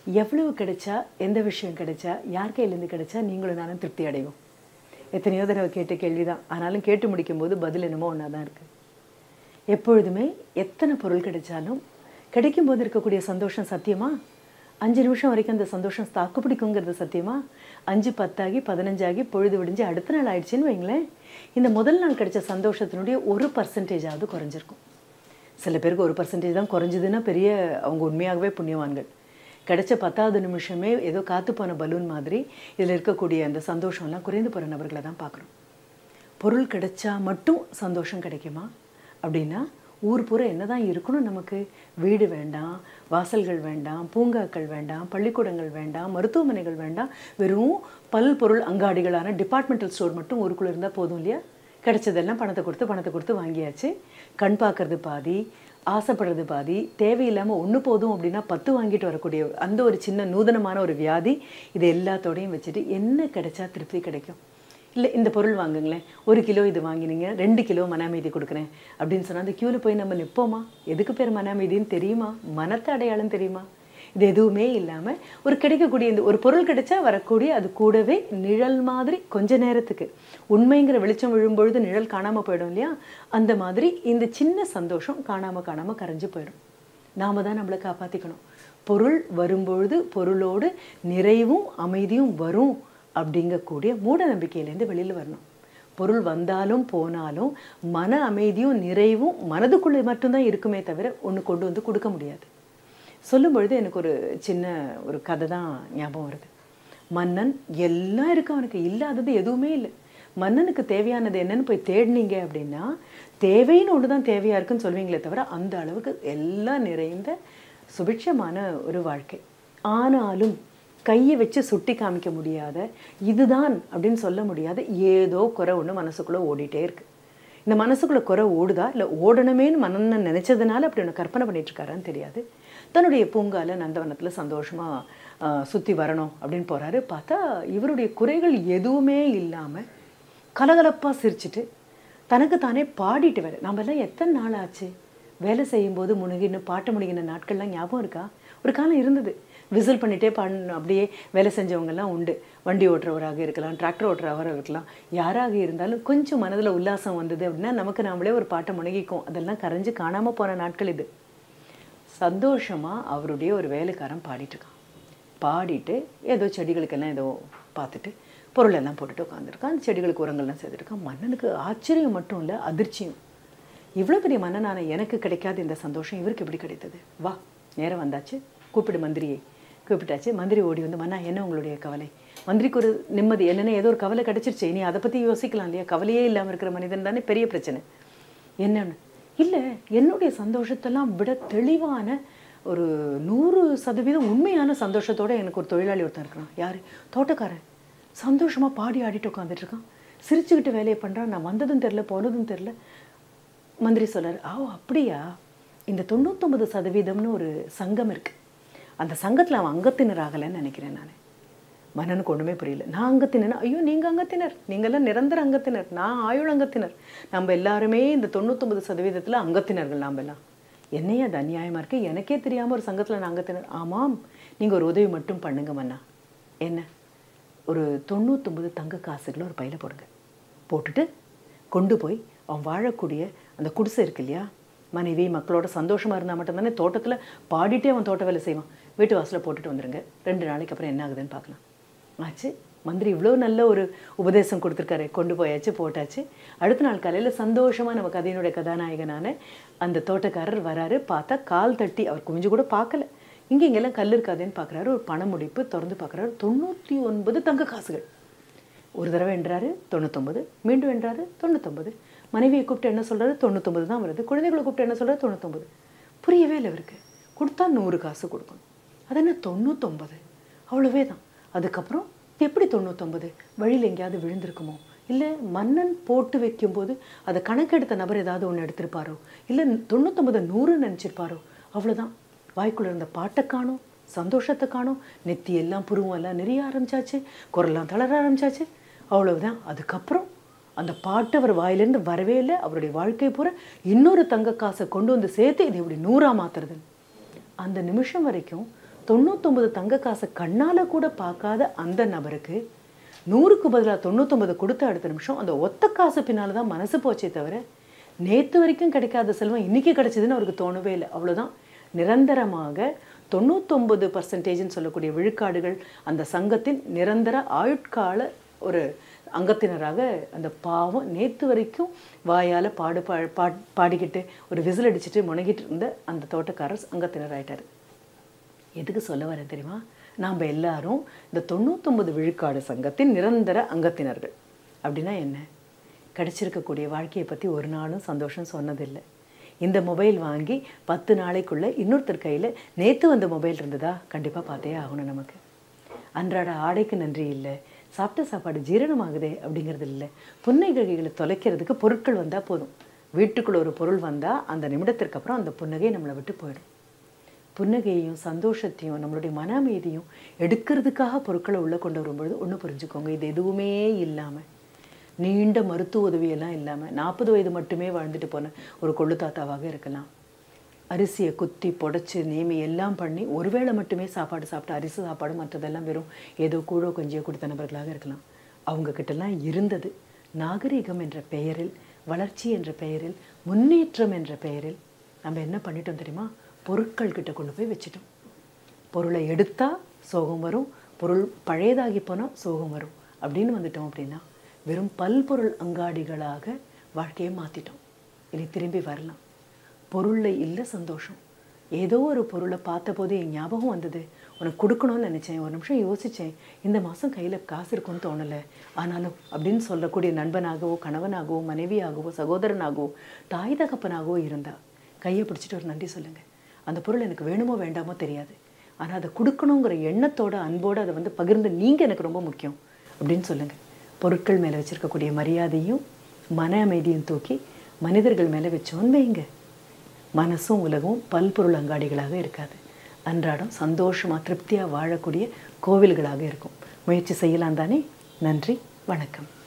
எவ்வளவு கிடைச்சா எந்த விஷயம் கிடைச்சா யார் கையிலேருந்து கிடைச்சா நீங்களும் நானும் திருப்தி அடைவோம் எத்தனையோ தடவை கேட்ட கேள்வி தான் ஆனாலும் கேட்டு முடிக்கும்போது பதில் என்னமோ ஒன்றா தான் இருக்குது எப்பொழுதுமே எத்தனை பொருள் கிடைச்சாலும் கிடைக்கும் போது இருக்கக்கூடிய சந்தோஷம் சத்தியமா அஞ்சு நிமிஷம் வரைக்கும் அந்த சந்தோஷம் தாக்கு பிடிக்குங்கிறது சத்தியமா அஞ்சு பத்தாகி பதினஞ்சாகி பொழுது விடிஞ்சு அடுத்த நாள் ஆயிடுச்சுன்னு வைங்களேன் இந்த முதல் நாள் கிடைச்ச சந்தோஷத்தினுடைய ஒரு பர்சன்டேஜாவது குறைஞ்சிருக்கும் சில பேருக்கு ஒரு பர்சன்டேஜ் தான் குறைஞ்சதுன்னா பெரிய அவங்க உண்மையாகவே புண்ணியவான்கள் கிடைச்ச பத்தாவது நிமிஷமே ஏதோ காத்து போன பலூன் மாதிரி இதில் இருக்கக்கூடிய அந்த சந்தோஷம்லாம் குறைந்து போகிற நபர்களை தான் பார்க்குறோம் பொருள் கிடைச்சா மட்டும் சந்தோஷம் கிடைக்குமா அப்படின்னா ஊர் பூரா என்னதான் இருக்கணும் நமக்கு வீடு வேண்டாம் வாசல்கள் வேண்டாம் பூங்காக்கள் வேண்டாம் பள்ளிக்கூடங்கள் வேண்டாம் மருத்துவமனைகள் வேண்டாம் வெறும் பல் பொருள் அங்காடிகளான டிபார்ட்மெண்டல் ஸ்டோர் மட்டும் ஊருக்குள்ளே இருந்தால் போதும் இல்லையா கிடைச்சதெல்லாம் பணத்தை கொடுத்து பணத்தை கொடுத்து வாங்கியாச்சு கண் பார்க்கறது பாதி ஆசைப்படுறது பாதி தேவையில்லாமல் ஒன்று போதும் அப்படின்னா பத்து வாங்கிட்டு வரக்கூடிய அந்த ஒரு சின்ன நூதனமான ஒரு வியாதி இது எல்லாத்தோடையும் வச்சுட்டு என்ன கிடைச்சா திருப்தி கிடைக்கும் இல்லை இந்த பொருள் வாங்குங்களேன் ஒரு கிலோ இது வாங்கினீங்க ரெண்டு கிலோ மன அமைதி கொடுக்குறேன் அப்படின்னு சொன்னால் அந்த க்யூவில் போய் நம்ம நிற்போமா எதுக்கு பேர் மன அமைதின்னு தெரியுமா மனத்தை அடையாளம் தெரியுமா இது எதுவுமே இல்லாமல் ஒரு கிடைக்கக்கூடிய இந்த ஒரு பொருள் கிடைச்சா வரக்கூடிய அது கூடவே நிழல் மாதிரி கொஞ்ச நேரத்துக்கு உண்மைங்கிற வெளிச்சம் விழும்பொழுது நிழல் காணாமல் போயிடும் இல்லையா அந்த மாதிரி இந்த சின்ன சந்தோஷம் காணாமல் காணாமல் கரைஞ்சு போயிடும் நாம தான் நம்மளை காப்பாற்றிக்கணும் பொருள் வரும்பொழுது பொருளோடு நிறைவும் அமைதியும் வரும் அப்படிங்கக்கூடிய மூட நம்பிக்கையிலேருந்து வெளியில் வரணும் பொருள் வந்தாலும் போனாலும் மன அமைதியும் நிறைவும் மனதுக்குள்ளே மட்டும்தான் இருக்குமே தவிர ஒன்று கொண்டு வந்து கொடுக்க முடியாது சொல்லும் பொழுது எனக்கு ஒரு சின்ன ஒரு கதை தான் ஞாபகம் வருது மன்னன் எல்லாம் இருக்கு அவனுக்கு இல்லாதது எதுவுமே இல்லை மன்னனுக்கு தேவையானது என்னன்னு போய் தேடினீங்க அப்படின்னா தேவைன்னு ஒன்று தான் தேவையாக இருக்குன்னு சொல்வீங்களே தவிர அந்த அளவுக்கு எல்லாம் நிறைந்த சுபிட்சமான ஒரு வாழ்க்கை ஆனாலும் கையை வச்சு சுட்டி காமிக்க முடியாத இதுதான் அப்படின்னு சொல்ல முடியாத ஏதோ குறை ஒன்று மனசுக்குள்ளே ஓடிட்டே இருக்கு இந்த மனசுக்குள்ளே குறை ஓடுதா இல்லை ஓடணுமேன்னு மன்னன் நினச்சதுனால அப்படி ஒன்று கற்பனை பண்ணிட்டு இருக்காரான்னு தெரியாது தன்னுடைய பூங்கால நந்தவனத்தில் சந்தோஷமாக சுற்றி வரணும் அப்படின்னு போகிறாரு பார்த்தா இவருடைய குறைகள் எதுவுமே இல்லாமல் கலகலப்பாக சிரிச்சிட்டு தனக்கு தானே பாடிட்டு வர நம்ம எல்லாம் எத்தனை நாள் ஆச்சு வேலை செய்யும்போது முழுகின்னு பாட்ட முழுகின நாட்கள்லாம் ஞாபகம் இருக்கா ஒரு காலம் இருந்தது விசில் பண்ணிட்டே பாட அப்படியே வேலை செஞ்சவங்கெல்லாம் உண்டு வண்டி ஓட்டுறவராக இருக்கலாம் டிராக்டர் ஓட்டுறவராக இருக்கலாம் யாராக இருந்தாலும் கொஞ்சம் மனதில் உல்லாசம் வந்தது அப்படின்னா நமக்கு நாமளே ஒரு பாட்டை முழுகிக்கும் அதெல்லாம் கரைஞ்சு காணாமல் போன நாட்கள் இது சந்தோஷமாக அவருடைய ஒரு வேலைக்காரன் பாடிட்டு இருக்கான் பாடிட்டு ஏதோ செடிகளுக்கெல்லாம் ஏதோ பார்த்துட்டு பொருளெல்லாம் போட்டுட்டு உட்காந்துருக்கான் அந்த செடிகளுக்கு உரங்கள்லாம் சேர்த்துருக்கான் மன்னனுக்கு ஆச்சரியம் மட்டும் இல்லை அதிர்ச்சியும் இவ்வளோ பெரிய மன்னனான எனக்கு கிடைக்காத இந்த சந்தோஷம் இவருக்கு எப்படி கிடைத்தது வா நேரம் வந்தாச்சு கூப்பிடு மந்திரியை கூப்பிட்டாச்சு மந்திரி ஓடி வந்து மன்னா என்ன உங்களுடைய கவலை மந்திரிக்கு ஒரு நிம்மதி என்னென்ன ஏதோ ஒரு கவலை கிடைச்சிருச்சு நீ அதை பற்றி யோசிக்கலாம் இல்லையா கவலையே இல்லாமல் இருக்கிற மனிதன் தானே பெரிய பிரச்சனை என்னன்னு இல்லை என்னுடைய சந்தோஷத்தெல்லாம் விட தெளிவான ஒரு நூறு சதவீதம் உண்மையான சந்தோஷத்தோட எனக்கு ஒரு தொழிலாளி ஒருத்தன் இருக்கிறான் யார் தோட்டக்காரன் சந்தோஷமாக பாடி ஆடிட்டு உட்காந்துட்டு இருக்கான் சிரிச்சுக்கிட்டு வேலையை பண்ணுறான் நான் வந்ததும் தெரில போனதும் தெரில மந்திரி சொல்லார் ஆ அப்படியா இந்த தொண்ணூத்தொம்பது சதவீதம்னு ஒரு சங்கம் இருக்குது அந்த சங்கத்தில் அவன் அங்கத்தினர் ஆகலைன்னு நினைக்கிறேன் நான் மன்னனுக்கு ஒன்றுமே புரியல நான் அங்கத்தினர் ஐயோ நீங்கள் அங்கத்தினர் நீங்கள்லாம் நிரந்தர அங்கத்தினர் நான் ஆயுள் அங்கத்தினர் நம்ம எல்லாருமே இந்த தொண்ணூத்தொம்பது சதவீதத்தில் அங்கத்தினர்கள் நாம் எல்லாம் என்னையா அது அநியாயமாக இருக்குது எனக்கே தெரியாமல் ஒரு சங்கத்தில் நான் அங்கத்தினர் ஆமாம் நீங்கள் ஒரு உதவி மட்டும் பண்ணுங்க மன்னா என்ன ஒரு தொண்ணூத்தொம்பது தங்க காசுகளை ஒரு பையில போடுங்க போட்டுட்டு கொண்டு போய் அவன் வாழக்கூடிய அந்த குடிசை இருக்கு இல்லையா மனைவி மக்களோட சந்தோஷமாக இருந்தால் மட்டும்தானே தோட்டத்தில் பாடிட்டே அவன் தோட்ட வேலை செய்வான் வீட்டு வாசலில் போட்டுட்டு வந்துருங்க ரெண்டு நாளைக்கு அப்புறம் என்ன ஆகுதுன்னு பார்க்கலாம் ஆச்சு மந்திரி இவ்வளோ நல்ல ஒரு உபதேசம் கொடுத்துருக்காரு கொண்டு போயாச்சு போட்டாச்சு அடுத்த நாள் காலையில் சந்தோஷமாக நம்ம கதையினுடைய கதாநாயகனான அந்த தோட்டக்காரர் வராரு பார்த்தா கால் தட்டி அவர் கொஞ்சம் கூட பார்க்கல இங்கே இங்கெல்லாம் கல் இருக்காதேன்னு பார்க்குறாரு ஒரு பண முடிப்பு திறந்து பார்க்குறாரு தொண்ணூற்றி ஒன்பது தங்க காசுகள் ஒரு தடவை வென்றாரு தொண்ணூத்தொம்பது மீண்டும் வென்றாரு தொண்ணூத்தொம்பது மனைவியை கூப்பிட்டு என்ன சொல்கிறாரு தொண்ணூத்தொம்பது தான் வருது குழந்தைகளை கூப்பிட்டு என்ன சொல்கிறாரு தொண்ணூத்தொம்பது புரியவே இல்லை இவருக்கு கொடுத்தா நூறு காசு கொடுக்கணும் அது என்ன தொண்ணூத்தொம்பது அவ்வளோவே தான் அதுக்கப்புறம் எப்படி தொண்ணூத்தொம்பது வழியில் எங்கேயாவது விழுந்திருக்குமோ இல்லை மன்னன் போட்டு வைக்கும்போது அதை கணக்கெடுத்த நபர் ஏதாவது ஒன்று எடுத்திருப்பாரோ இல்லை தொண்ணூத்தொம்பது நூறு நினச்சிருப்பாரோ அவ்வளோதான் வாய்க்குள்ள இருந்த பாட்டை காணும் சந்தோஷத்தை காணும் நெத்தி எல்லாம் புருவம் எல்லாம் நெறிய ஆரம்பிச்சாச்சு குரல்லாம் தளர ஆரம்பிச்சாச்சு அவ்வளவுதான் அதுக்கப்புறம் அந்த பாட்டு அவர் வாயிலேருந்து வரவே இல்லை அவருடைய வாழ்க்கை பூரா இன்னொரு தங்க காசை கொண்டு வந்து சேர்த்து இது இப்படி நூறா மாத்துறது அந்த நிமிஷம் வரைக்கும் தொண்ணூத்தொம்பது தங்க காசை கண்ணால் கூட பார்க்காத அந்த நபருக்கு நூறுக்கு பதிலாக தொண்ணூத்தொம்பது கொடுத்த அடுத்த நிமிஷம் அந்த ஒத்த காசு பின்னால் தான் மனசு போச்சே தவிர நேற்று வரைக்கும் கிடைக்காத செல்வம் இன்றைக்கி கிடைச்சதுன்னு அவருக்கு தோணவே இல்லை அவ்வளோதான் நிரந்தரமாக தொண்ணூத்தொம்பது பர்சன்டேஜ்னு சொல்லக்கூடிய விழுக்காடுகள் அந்த சங்கத்தின் நிரந்தர ஆயுட்கால ஒரு அங்கத்தினராக அந்த பாவம் நேற்று வரைக்கும் வாயால் பாடு பா பா பாடிக்கிட்டு ஒரு விசில் அடிச்சுட்டு முனகிட்டு இருந்த அந்த தோட்டக்காரர் அங்கத்தினர் ஆயிட்டார் எதுக்கு சொல்ல வரேன் தெரியுமா நாம் எல்லாரும் இந்த தொண்ணூத்தொம்பது விழுக்காடு சங்கத்தின் நிரந்தர அங்கத்தினர்கள் அப்படின்னா என்ன கிடைச்சிருக்கக்கூடிய வாழ்க்கையை பற்றி ஒரு நாளும் சந்தோஷம் சொன்னதில்லை இந்த மொபைல் வாங்கி பத்து நாளைக்குள்ளே இன்னொருத்தர் கையில் நேற்று வந்த மொபைல் இருந்ததா கண்டிப்பாக பார்த்தே ஆகணும் நமக்கு அன்றாட ஆடைக்கு நன்றி இல்லை சாப்பிட்ட சாப்பாடு ஜீரணமாகுதே அப்படிங்கிறது இல்லை புன்னகைகளை தொலைக்கிறதுக்கு பொருட்கள் வந்தால் போதும் வீட்டுக்குள்ள ஒரு பொருள் வந்தால் அந்த நிமிடத்திற்கு அப்புறம் அந்த புன்னகை நம்மளை விட்டு போயிடும் புன்னகையையும் சந்தோஷத்தையும் நம்மளுடைய மன அமைதியும் எடுக்கிறதுக்காக பொருட்களை உள்ளே கொண்டு வரும்பொழுது ஒன்று புரிஞ்சுக்கோங்க இது எதுவுமே இல்லாமல் நீண்ட மருத்துவ உதவியெல்லாம் இல்லாமல் நாற்பது வயது மட்டுமே வாழ்ந்துட்டு போன ஒரு கொள்ளு தாத்தாவாக இருக்கலாம் அரிசியை குத்தி புடைச்சி நேமி எல்லாம் பண்ணி ஒருவேளை மட்டுமே சாப்பாடு சாப்பிட்டு அரிசி சாப்பாடு மற்றதெல்லாம் வெறும் ஏதோ கூழோ கொஞ்சியோ கொடுத்த நபர்களாக இருக்கலாம் அவங்க கிட்டலாம் இருந்தது நாகரிகம் என்ற பெயரில் வளர்ச்சி என்ற பெயரில் முன்னேற்றம் என்ற பெயரில் நம்ம என்ன பண்ணிட்டோம் தெரியுமா பொருட்கள் கிட்ட கொண்டு போய் வச்சுட்டோம் பொருளை எடுத்தா சோகம் வரும் பொருள் பழையதாகி போனால் சோகம் வரும் அப்படின்னு வந்துட்டோம் அப்படின்னா வெறும் பல்பொருள் அங்காடிகளாக வாழ்க்கையை மாற்றிட்டோம் இனி திரும்பி வரலாம் பொருளில் இல்லை சந்தோஷம் ஏதோ ஒரு பொருளை பார்த்தபோது என் ஞாபகம் வந்தது உனக்கு கொடுக்கணும்னு நினச்சேன் ஒரு நிமிஷம் யோசித்தேன் இந்த மாதம் கையில் காசு இருக்கும்னு தோணலை ஆனாலும் அப்படின்னு சொல்லக்கூடிய நண்பனாகவோ கணவனாகவோ மனைவியாகவோ சகோதரனாகவோ தாய் தகப்பனாகவோ இருந்தா கையை பிடிச்சிட்டு ஒரு நன்றி சொல்லுங்கள் அந்த பொருள் எனக்கு வேணுமோ வேண்டாமோ தெரியாது ஆனால் அதை கொடுக்கணுங்கிற எண்ணத்தோட அன்போடு அதை வந்து பகிர்ந்து நீங்கள் எனக்கு ரொம்ப முக்கியம் அப்படின்னு சொல்லுங்கள் பொருட்கள் மேலே வச்சுருக்கக்கூடிய மரியாதையும் மன அமைதியும் தூக்கி மனிதர்கள் மேலே வச்சோன்னு வைங்க மனசும் உலகம் பல்பொருள் அங்காடிகளாக இருக்காது அன்றாடம் சந்தோஷமாக திருப்தியாக வாழக்கூடிய கோவில்களாக இருக்கும் முயற்சி செய்யலாம் தானே நன்றி வணக்கம்